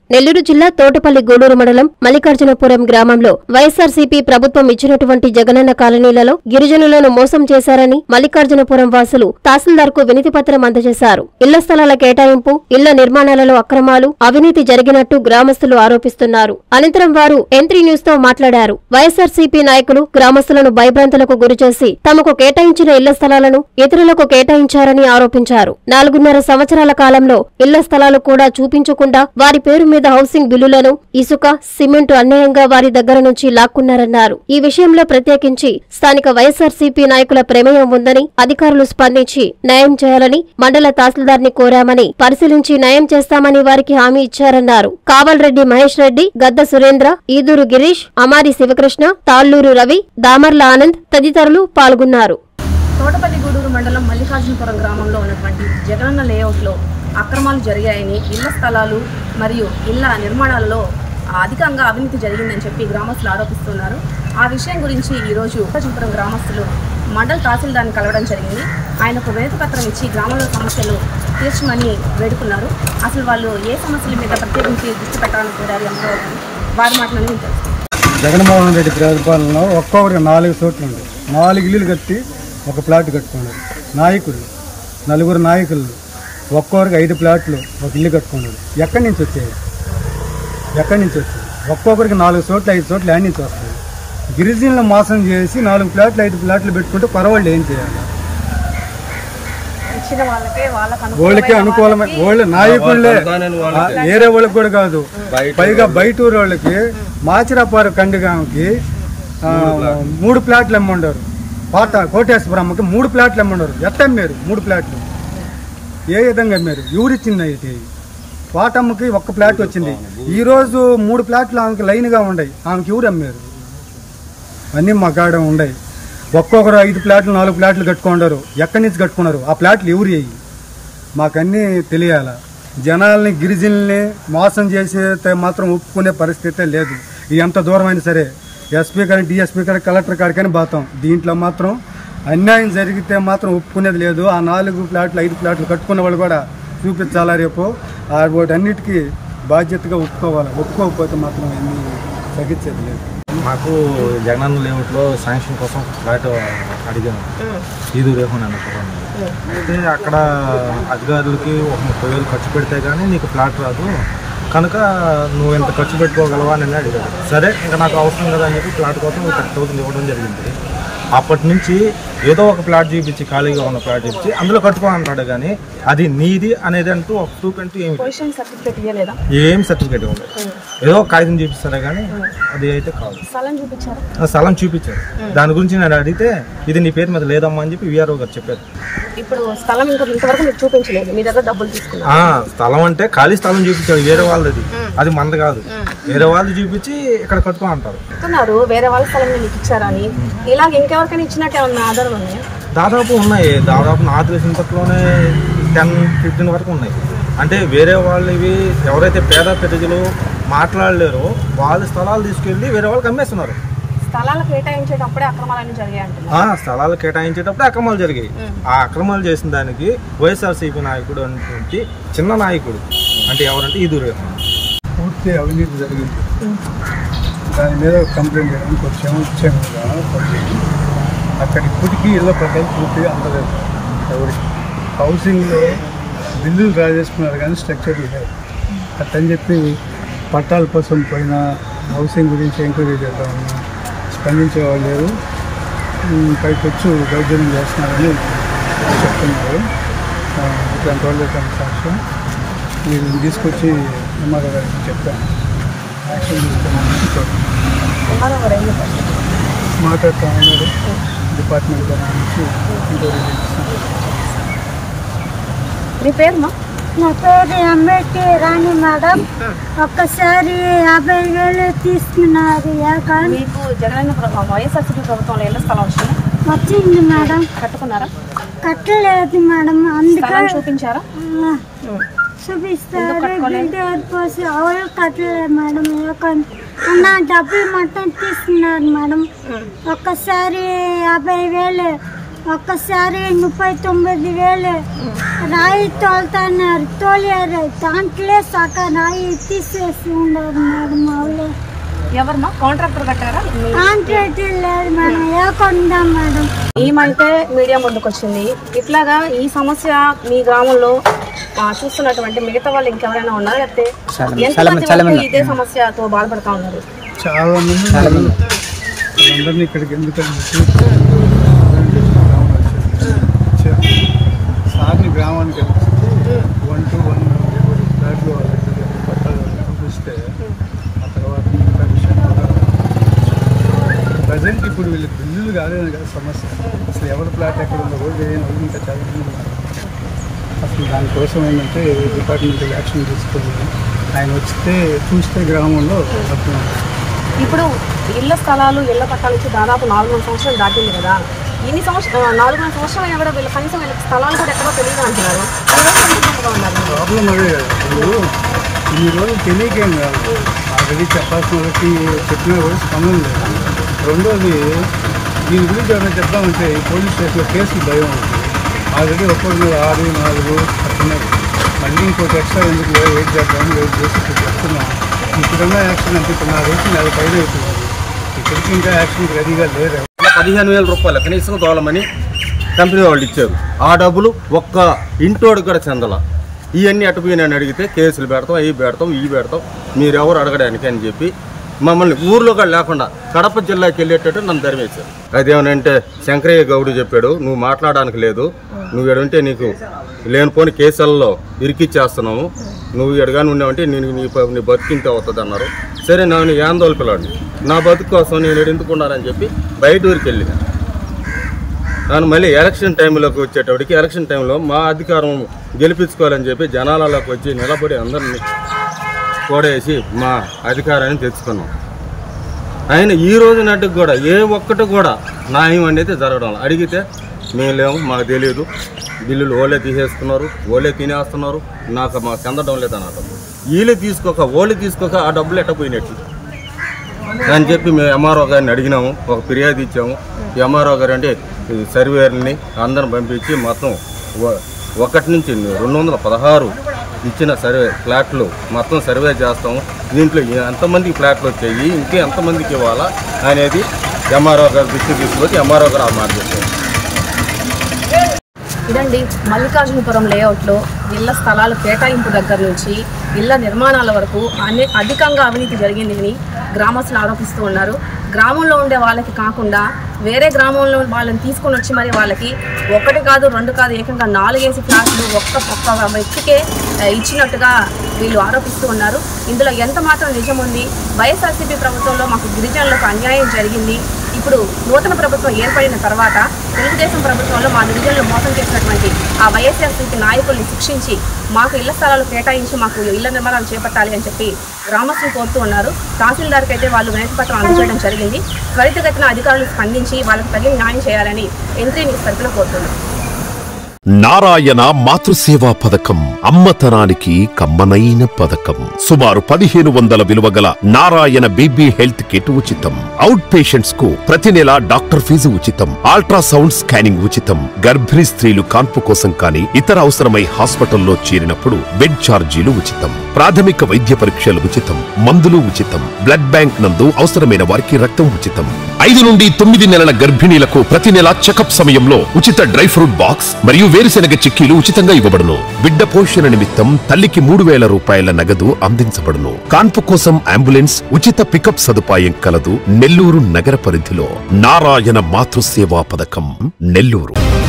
నెల్లూరు జిల్లా తోటపల్లి గూడూరు మండలం మల్లికార్జునపురం గ్రామంలో వైఎస్ఆర్సీపీ ప్రభుత్వం ఇచ్చినటువంటి జగనన్న కాలనీలలో గిరిజనులను మోసం చేశారని మల్లికార్జునపురం వాసులు తహసీల్దార్కు వినతి పత్రం అందజేశారు ఇళ్ల స్థలాల కేటాయింపు ఇళ్ల నిర్మాణాలలో అక్రమాలు అవినీతి జరిగినట్టు గ్రామస్తులు ఆరోపిస్తున్నారు అనంతరం వారు ఎంత్రీ న్యూస్ తో మాట్లాడారు వైఎస్ఆర్సీపీ నాయకులు గ్రామస్తులను భయభ్రాంతులకు గురిచేసి తమకు కేటాయించిన ఇళ్ల స్థలాలను ఇతరులకు కేటాయించారని ఆరోపించారు నాలుగున్నర సంవత్సరాల కాలంలో ఇళ్ల స్థలాలు కూడా చూపించకుండా వారి పేరు మీద హౌసింగ్ బిల్లులను ఇసుక సిమెంట్ అన్యాయంగా వారి దగ్గర నుంచి లాక్కున్నారన్నారు ఈ విషయంలో ప్రత్యేకించి స్థానిక వైఎస్ఆర్సీపీ నాయకుల ప్రమేయం ఉందని అధికారులు స్పందించి న్యాయం చేయాలని మండల తహసీల్దార్ని కోరామని పరిశీలించి న్యాయం చేస్తామని వారికి హామీ ఇచ్చారన్నారు కావల్రెడ్డి మహేష్ రెడ్డి గద్ద సురేంద్ర ఈదూరు గిరీష్ అమారి శివకృష్ణ తాళ్లూరు రవి దామర్ల ఆనంద్ తదితరులు పాల్గొన్నారు తోటపల్లి గూడూరు మండలం మల్లికార్జునపురం గ్రామంలో ఉన్నటువంటి జగనన్న లేఅవుట్లో అక్రమాలు జరిగాయని ఇళ్ల స్థలాలు మరియు ఇళ్ల నిర్మాణాలలో అధికంగా అవినీతి జరిగిందని చెప్పి గ్రామస్తులు ఆరోపిస్తున్నారు ఆ విషయం గురించి ఈరోజు మల్లికార్జునపురం గ్రామస్తులు మండల తహసీల్దార్ని కలవడం జరిగింది ఆయనకు వినతి పత్రం ఇచ్చి గ్రామంలో సమస్యలు తీర్చమని వేడుకున్నారు అసలు వాళ్ళు ఏ సమస్యల మీద ప్రత్యేకించి దృష్టి పెట్టాలని కోరారు ఎంతో వారి మాటలను తెలుసు జగన్మోహన్ రెడ్డి పరిపాలనలో ఒక్కొక్కరికి నాలుగు చోట్ల ఉంది నాలుగు ఇల్లులు కట్టి ఒక ప్లాట్ కట్టుకున్నాడు నాయకుడు నలుగురు నాయకులు ఒక్కొక్కరికి ఐదు ప్లాట్లు ఒక ఇల్లు కట్టుకున్నాడు ఎక్కడి నుంచి వచ్చాయి ఎక్కడి నుంచి వచ్చాయి ఒక్కొక్కరికి నాలుగు చోట్ల ఐదు చోట్ల యాడ్ నుంచి వస్తాయి గిరిజనులు మోసం చేసి నాలుగు ప్లాట్లు ఐదు ప్లాట్లు పెట్టుకుంటే పరవాళ్ళు ఏం చేయాలి ఇచ్చిన వాళ్ళకే వాళ్ళకు వాళ్ళకి అనుకూలమైన వాళ్ళ నాయకుళ్ళే ఆ, వేరే వాళ్ళకి కూడా కాదు పైగా బయట ఊరు వాళ్ళకి మాచిరాపారు కండిగాంకి ఆ, మూడు ప్లాట్లు అమ్మండారు పాట కోటేశ్వరమ్మకి మూడు ప్లాట్లు అమ్మండారు ఎట్ట అమ్మారు మూడు ప్లాట్లు ఏ విధంగా అమ్మారు ఎవరిచ్చింది అయితే పాటమ్మకి ఒక్క ప్లాట్ వచ్చింది ఈ రోజు మూడు ప్లాట్లు ఆమెకి లైన్గా ఉన్నాయి ఆమెకి ఎవరు అమ్మారు అన్నీ మా కాడ ఉన్నాయి ఒక్కొక్కరు ఐదు ప్లాట్లు నాలుగు ప్లాట్లు కట్టుకుంటారు ఎక్కడి నుంచి కట్టుకున్నారు ఆ ప్లాట్లు ఎవరు అయ్యి మాకన్నీ తెలియాల జనాల్ని గిరిజనుల్ని మోసం చేసే మాత్రం ఒప్పుకునే పరిస్థితే లేదు ఇది ఎంత దూరమైనా సరే ఎస్పీ కానీ డిఎస్పీ కానీ కలెక్టర్ కాడికని పోతాం దీంట్లో మాత్రం అన్యాయం జరిగితే మాత్రం ఒప్పుకునేది లేదు ఆ నాలుగు ప్లాట్లు ఐదు ప్లాట్లు కట్టుకున్న వాళ్ళు కూడా చూపించాలా రేపు ఆ వాటన్నిటికీ బాధ్యతగా ఒప్పుకోవాలి ఒప్పుకోకపోతే మాత్రం అన్ని తగ్గించేది లేదు మాకు జగనన్న లేఅవుట్లో శాంక్షన్ కోసం ఫ్లాట్ అడిగాము ఈదు రేహన్ అనుకోవడం అయితే అక్కడ అధికారులకి ఒక ముప్పై వేలు ఖర్చు పెడితే కానీ నీకు ఫ్లాట్ రాదు కనుక నువ్వు ఎంత ఖర్చు పెట్టుకోగలవా అని అడిగాడు సరే ఇంకా నాకు అవసరం కదా అని చెప్పి ఫ్లాట్ కోసం థర్టీ థౌసండ్ ఇవ్వడం జరిగింది అప్పటి నుంచి ఏదో ఒక ప్లాట్ చూపించి ఖాళీగా ఉన్న ప్లాట్ చూపించి అందులో కట్టుకో అంటాడు కానీ అది నీది అనేది అంటూ ఒక ప్రూఫ్ అంటూ ఏమి పొజిషన్ సర్టిఫికేట్ ఇవ్వలేదా ఏం సర్టిఫికేట్ ఇవ్వలేదు ఏదో ఒక కాగితం చూపిస్తారా కానీ అది అయితే కాదు స్థలం చూపించారా ఆ స్థలం చూపించారు దాని గురించి నేను అడిగితే ఇది నీ పేరు మీద లేదమ్మా అని చెప్పి విఆర్ఓ గారు చెప్పారు ఇప్పుడు స్థలం ఇంకా ఇంతవరకు మీరు చూపించలేదు మీ దగ్గర డబ్బులు తీసుకున్నారు ఆ స్థలం అంటే ఖాళీ స్థలం చూపించాడు వేరే వాళ్ళది అది మనది కాదు వేరే వాళ్ళు చూపించి ఇక్కడ కట్టుకో అంటారు చెప్తున్నారు వేరే వాళ్ళ స్థలం మీకు ఇచ్చారని ఇలాగ ఇంకెవరికైనా ఇచ్చినట్టు ఏమన్నా ఆధారం ఉన్నాయా దాదాపు ఉన్నాయి దాదాపు నాకు తెలిసినంతలోనే టెన్ ఫిఫ్టీన్ వరకు ఉన్నాయి అంటే వేరే వాళ్ళు ఇవి ఎవరైతే పేద ప్రజలు మాట్లాడలేరో వాళ్ళ స్థలాలు తీసుకెళ్ళి వేరే వాళ్ళకి అమ్మేస్తున్నారు స్థలాలు కేటాయించేటప్పుడే అక్రమాలన్నీ జరిగాయి అంటున్నారు ఆ స్థలాలు కేటాయించేటప్పుడు అక్రమాలు జరిగాయి ఆ అక్రమాలు చేసిన దానికి వైఎస్ఆర్సీపీ నాయకుడు అనేటువంటి చిన్న నాయకుడు అంటే ఎవరంటే ఈ దూరం పూర్తి అవినీతి జరిగింది దాని మీద కంప్లైంట్ చేయడానికి వచ్చాము ఇచ్చాము కూడా పబ్లిక్. అక్కడ ఇప్పటికీ ఇళ్ళ ప్రకారం పూర్తిగా అందలేదు ఎవరికి హౌసింగ్లో బిల్లులు డ్రా చేసుకున్నారు కానీ స్ట్రక్చర్ లేదు అట్టని చెప్పి పట్టాల కోసం పోయిన హౌసింగ్ గురించి ఎంక్వైరీ చేద్దామన్నా స్పందించే వాళ్ళు లేరు ఉమ్, పైకి వచ్చి దౌర్జన్యం చేస్తున్నారని చెప్తున్నారు ఆ, ఇట్లాంటి వాళ్ళు ఇట్లాంటి సాక్ష్యం మీరు తీసుకొచ్చి ఎంఆర్ఓ గారికి చెప్పాను యాక్షన్ తీసుకున్నాను ఎంఆర్ఓ గారు ఏం చెప్పారు మాట్లాడుతూ ఉన్నారు డిపార్ట్మెంట్ ద్వారా నుంచి ఎంక్వైరీ చేస్తున్నాను మీ పేరుమా నా పేరు ఎంబెట్టి రాణి మేడం ఒక్కసారి యాభై వేలు తీసుకున్నారు ఏకాని మీకు జగనన్న ప్రభు- వైఎస్ఆర్సీపీ ప్రభుత్వంలో ఇళ్ల స్థలం వచ్చింది వచ్చింది మేడం కట్టుకున్నారా కట్టలేదు మేడం అందుకే స్థలం చూపించారా ఆ, చూపిస్తారు ఎందుకు కట్టుకోలేదు? బిల్డర్ పోసి ఎవరు కట్టలేదు మేడం ఏకాని నా డబ్బులు మొత్తం తీసుకున్నారు మేడం ఒక్కసారి యాభై వేలు ఒక్కసారి ముప్పై తొమ్మిది వేలు రాయి తోలుతున్నారు తోలేరు దాంట్లో సగం రాయి తీసేసి ఉన్నారు మేడం వాళ్ళు ఎవరమ్మా కాంట్రాక్టర్ కట్టారా మీ- కాంట్రాక్ట్ లేదు మేడం ఏకుండా మేడం ఈమైతే మీడియా ముందుకు వచ్చింది ఇట్లాగా ఈ సమస్య మీ గ్రామంలో ఆ, చూస్తున్నటువంటి మిగతా వాళ్ళు ఇంకెవరైనా ఉన్నారా లేకపోతే ఎంతమంది వరకు ఇదే సమస్యతో బాధపడతా ఉన్నారు చాలా మంది అందరినీ ఇక్కడికి ఎందుకంటే సార్ని గ్రామానికి వన్ టు వన్ ఫ్లాట్లు వాళ్ళకి పట్టాలు చూపిస్తే ఆ తర్వాత మిగతా విషయం కూడా ప్రజెంట్ ఇప్పుడు వీళ్ళకి బిల్లులు కాలేదు కదా సమస్య అసలు ఎవరి ఫ్లాట్ ఎక్కడ ఉందో కూడా తెలియని వాళ్ళు ఇంకా చాలా మంది ఉన్నారు. అసలు దానికోసం ఏంటంటే డిపార్ట్మెంట్ యాక్షన్ తీసుకుంది ఆయన వస్తే చూస్తే గ్రామంలో అర్థం ఇప్పుడు ఇళ్ల స్థలాలు ఇళ్ల పట్టాలు ఇచ్చి దాదాపు నాలుగున్నర సంవత్సరాలు దాటింది కదా ఇన్ని సంవత్సరం నాలుగున్నర సంవత్సరాలు అయినా కూడా వీళ్ళ కనీసం వీళ్ళకి స్థలాలు కూడా ఎక్కడో తెలియదు అంటున్నారు ఈ రోజు ఎందుకు ఇంతగా ఉన్నారు మీరు? ప్రాబ్లం అదే కదా ఇప్పుడు ఇన్ని రోజులు తెలియకేం కాదు ఆల్రెడీ చెప్పాల్సిన వాళ్ళకి చెప్పినా కూడా స్పందన లేదు రెండోది దీని గురించి ఏమైనా చెప్దామంటే ఈ పోలీస్ స్టేషన్లో కేసులు భయం ఉంటుంది ఆల్రెడీ ఒక్కరి మీద ఆరు నాలుగు అట్లనే మళ్ళీ ఇంకోటి ఎక్స్ట్రా ఎందుకు లేదు, వెయిట్ చేద్దామని వెయిట్ చేసి ఇప్పుడు చెప్తున్నాం ఇప్పుడున్న యాక్షన్ అంటే ఇప్పుడు నా రేషన్ అది పైన అవుతుంది ఇప్పటికీ ఇంకా యాక్షన్ రెడీగా లేదు పదిహేను వేల రూపాయలు కనీసం తోలమని కంపెనీ వాళ్ళు ఇచ్చారు ఆ డబ్బులు ఒక్క ఇంటోడికి కూడా చెందల ఇవన్నీ అటుపోయి నేను అడిగితే కేసులు పెడతాం అవి పెడతాం ఇవి పెడతాం మీరెవరు అడగడానికి అని చెప్పి మమ్మల్ని ఊర్లో కూడా లేకుండా కడప జిల్లాకి వెళ్ళేటట్టు నన్ను ధరిమేశారు అదేమనంటే శంకరయ్య గౌడు చెప్పాడు నువ్వు మాట్లాడడానికి లేదు నువ్వు ఎడుంటే నీకు లేనిపోని కేసులలో ఇరికిచ్చేస్తున్నాము నువ్వు ఎడగాని ఉన్నావంటే నేను నీ ప- నీ బతికింటే అవుతుంది అన్నారు సరే నేను యాందోళన పిల్లాడిని నా బతుకు కోసం నేను ఈడ ఎందుకున్నానని చెప్పి బయట ఊరికి వెళ్ళిన నేను మళ్ళీ ఎలక్షన్ టైంలోకి వచ్చేటప్పటికి ఎలక్షన్ టైంలో మా అధికారం గెలిపించుకోవాలని చెప్పి జనాలలోకి వచ్చి నిలబడి అందరిని కూడేసి మా అధికారాన్ని తెచ్చుకున్నాం ఆయన ఈ రోజు నాటికి కూడా ఏ ఒక్కటి కూడా న్యాయం అనేది జరగడం లేదు. అడిగితే మేము లేము మాకు తెలియదు బిల్లులు ఓలే తీసేస్తున్నారు ఓలే తినేస్తున్నారు నాకు మాకు చెందడం లేదన్నారు వీళ్ళు తీసుకోక ఓళ్ళు తీసుకోక ఆ డబ్బులు ఎట్ట పోయినట్టు అని చెప్పి మేము ఎంఆర్ఓ గారిని అడిగినాము ఒక ఫిర్యాదు ఇచ్చాము ఎంఆర్ఓ గారు అంటే ఈ సర్వేర్ని అందరం పంపించి మొత్తం ఒ- ఒకటి నుంచి రెండు వందల పదహారు ఇచ్చిన సర్వే ఫ్లాట్లు మొత్తం సర్వే చేస్తాము దీంట్లో ఎంతమందికి ఫ్లాట్లు వచ్చాయి ఇంకా ఎంతమందికి ఇవ్వాలా అనేది ఎంఆర్ఓ గారు దృష్టి తీసుకొచ్చి ఎంఆర్ఓ గారు ఆ మాట చెప్పారు ఇదండి మల్లికార్జునపురం లేఅవుట్లో ఇళ్ల స్థలాల కేటాయింపు దగ్గర నుంచి ఇళ్ల నిర్మాణాల వరకు అనే అధికంగా అవినీతి జరిగిందని గ్రామస్తులు ఆరోపిస్తూ ఉన్నారు గ్రామంలో ఉండే వాళ్ళకి కాకుండా వేరే గ్రామంలో వాళ్ళని తీసుకొని వచ్చి మరి వాళ్ళకి ఒకటి కాదు రెండు కాదు ఏకంగా నాలుగేసి ఫ్లాట్లు ఒక్క ఒక్క వ్యక్తికే ఆ, ఇచ్చినట్టుగా వీళ్ళు ఆరోపిస్తూ ఉన్నారు ఇందులో ఎంత మాత్రం నిజం ఉంది వైఎస్ఆర్సీపీ ప్రభుత్వంలో మాకు గిరిజనులకు అన్యాయం జరిగింది ఇప్పుడు నూతన ప్రభుత్వం ఏర్పడిన తర్వాత తెలుగుదేశం ప్రభుత్వంలో మా గిరిజనులు మోసం చేసినటువంటి ఆ వైఎస్ఆర్సీపీ నాయకుల్ని శిక్షించి మాకు ఇళ్ల స్థలాలు కేటాయించి మాకు ఇళ్ల నిర్మాణాలు చేపట్టాలి అని చెప్పి గ్రామస్తులు కోరుతూ ఉన్నారు తహసీల్దార్కి అయితే వాళ్ళు వినతి పత్రం అందజేయడం జరిగింది త్వరితగతిన అధికారులు స్పందించి వాళ్ళకి తగిన న్యాయం చేయాలని ఎంట్రీ న్యూస్ తరఫున కోరుతున్నారు నారాయణ మాతృసేవా పథకం అమ్మతనానికి కమ్మనైన పథకం సుమారు పదిహేను వందల విలువ గల నారాయణ బీబీ హెల్త్ కిట్ ఉచితం అవుట్ పేషెంట్స్ కు ప్రతి నెల డాక్టర్ ఫీజు ఉచితం అల్ట్రాసౌండ్ స్కానింగ్ ఉచితం గర్భిణీ స్త్రీలు కాన్పు కోసం కానీ ఇతర అవసరమై హాస్పిటల్లో చేరినప్పుడు బెడ్ ఛార్జీలు ఉచితం ప్రాథమిక వైద్య పరీక్షలు ఉచితం మందులు ఉచితం బ్లడ్ బ్యాంక్ నందు అవసరమైన వారికి రక్తం ఉచితం ఐదు నుండి తొమ్మిది నెలల గర్భిణీలకు ప్రతి నెల చెకప్ సమయంలో ఉచిత డ్రై ఫ్రూట్ బాక్స్ మరియు వేరుశెనగ చిక్కీలు ఉచితంగా ఇవ్వబడును బిడ్డ పోషణ నిమిత్తం తల్లికి మూడు వేల రూపాయల నగదు అందించబడును కాన్పు కోసం అంబులెన్స్ ఉచిత పికప్ సదుపాయం కలదు నెల్లూరు నగర పరిధిలో నారాయణ మాతృసేవా పథకం నెల్లూరు